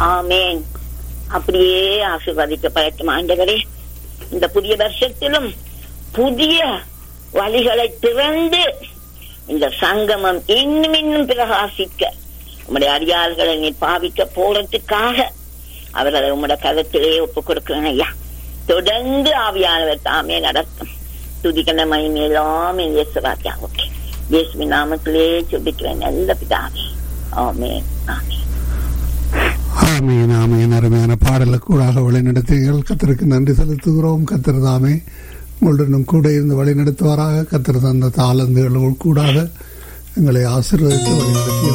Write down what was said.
ஆமேன் அப்படியே ஆசீர்வதிக்கப்படட்டும் ஆண்டவரே இந்த புதிய வருஷத்திலும் புதிய வழிகளை திறந்து இந்த சங்கமம் இன்னும் இன்னும் பிரகாசிக்க உம்முடைய அடியாள்களை நீ பாவிக்க போறதுக்காக அவர்களை உம்முடைய கருத்திலே ஒப்புக் கொடுக்கிறேன் ஐயா தொடர்ந்து ஆவியானவர் தாமே நடக்கும் துதிக்கிற மகிமையெல்லாம் இயேசுவாக்கியா ஓகே இயேசுவின் நாமத்திலே சுபிக்கிறேன் நல்ல பிதாவே ஆமென் ஆமென் ஆமீன் ஆமீன் அருமையான பாடலுக்கூடாக வழிநடத்திகள் கத்தருக்கு நன்றி செலுத்துகிறோம் கத்தர் தாமே உங்களுடனும் கூட இருந்து வழிநடத்துவாராக கத்தர் தந்த தாளந்துகள் கூடாக எங்களை ஆசீர்வதித்து வழிநடத்திய